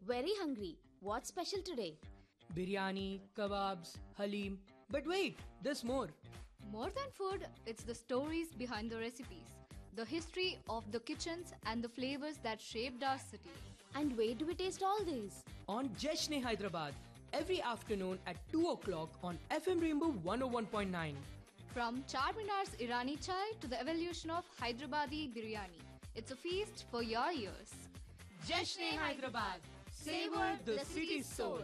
Very hungry. What's special today? Biryani, kebabs, halim. But wait, there's more. More than food, it's the stories behind the recipes, the history of the kitchens, and the flavors that shaped our city. And where do we taste all these? On Jeshne Hyderabad, every afternoon at 2 o'clock on FM Rainbow 101.9. From Charminar's Irani chai to the evolution of Hyderabadi biryani, it's a feast for your ears. Jeshne Hyderabad, savor the city's soul.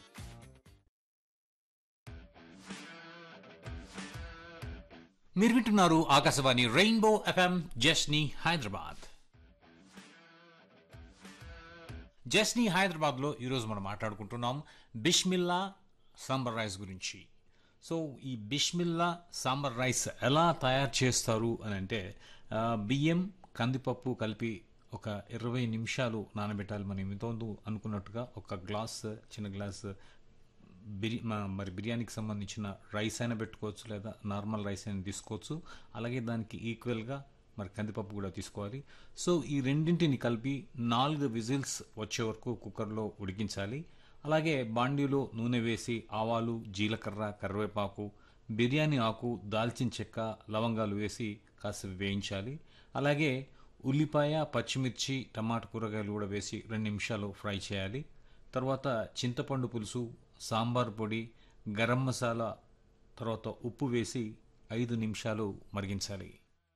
మీరు వింటున్నారు Akashvani rainbow FM జస్ని హైదరాబాద్ జస్ని హైదరాబాద్లో ఈరోజు మనం మాట్లాడుకుంటున్నాం Bismillah sambar rice గురించి so ఈ బిష్మిల్లా సాంబార్ రైస్ ఎలా తయారు చేస్తారు అని అంటే ఆ, బియ్యం కందిపప్పు కలిపి ఒక ఇరవై నిమిషాలు నానబెట్టాలి మనం ఇంతకుముందు అనుకున్నట్టుగా ఒక గ్లాస్ చిన్న గ్లాస్ బిరి మ- మరి బిర్యానీకి సంబంధించిన రైస్ అయినా పెట్టుకోవచ్చు లేదా నార్మల్ రైస్ అయినా తీసుకోవచ్చు అలాగే దానికి ఈక్వల్గా మరి కందిపప్పు కూడా తీసుకోవాలి సో ఈ రెండింటిని కలిపి నాలుగు విజిల్స్ వచ్చే వరకు కుక్కర్లో ఉడికించాలి అలాగే బాండీలో నూనె వేసి ఆవాలు జీలకర్ర కరివేపాకు బిర్యానీ ఆకు దాల్చిన చెక్క లవంగాలు వేసి కాస్త వేయించాలి అలాగే ఉల్లిపాయ పచ్చిమిర్చి టమాటా కూరగాయలు కూడా వేసి రెండు నిమిషాలు ఫ్రై చేయాలి తర్వాత చింతపండు పులుసు సాంబార్ పొడి గరం మసాలా తర్వాత ఉప్పు వేసి ఐదు నిమిషాలు మరిగించాలి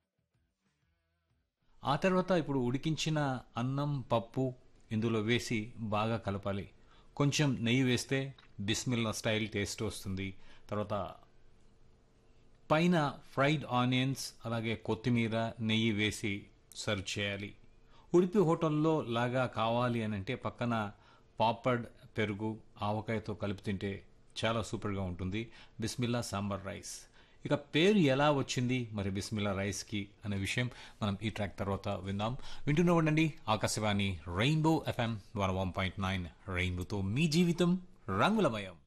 ఆ తర్వాత ఇప్పుడు ఉడికించిన అన్నం పప్పు ఇందులో వేసి బాగా కలపాలి కొంచెం నెయ్యి వేస్తే బిస్మిల్లా స్టైల్ టేస్ట్ వస్తుంది తర్వాత పైన ఫ్రైడ్ ఆనియన్స్ అలాగే కొత్తిమీర నెయ్యి వేసి సర్వ్ చేయాలి ఉడిపి హోటల్లో లాగా కావాలి అని అంటే పక్కన పాపడ్ పెరుగు ఆవకాయతో కలిపి తింటే చాలా సూపర్గా ఉంటుంది బిస్మిల్లా సాంబార్ రైస్ ఇక పేరు ఎలా వచ్చింది మరి బిస్మిల్లా రైస్కి అనే విషయం మనం ఈ ట్రాక్ తర్వాత విందాం వింటూనే ఉండండి Akashvani rainbow FM one one point nine రెయిన్బోతో మీ జీవితం రంగులమయం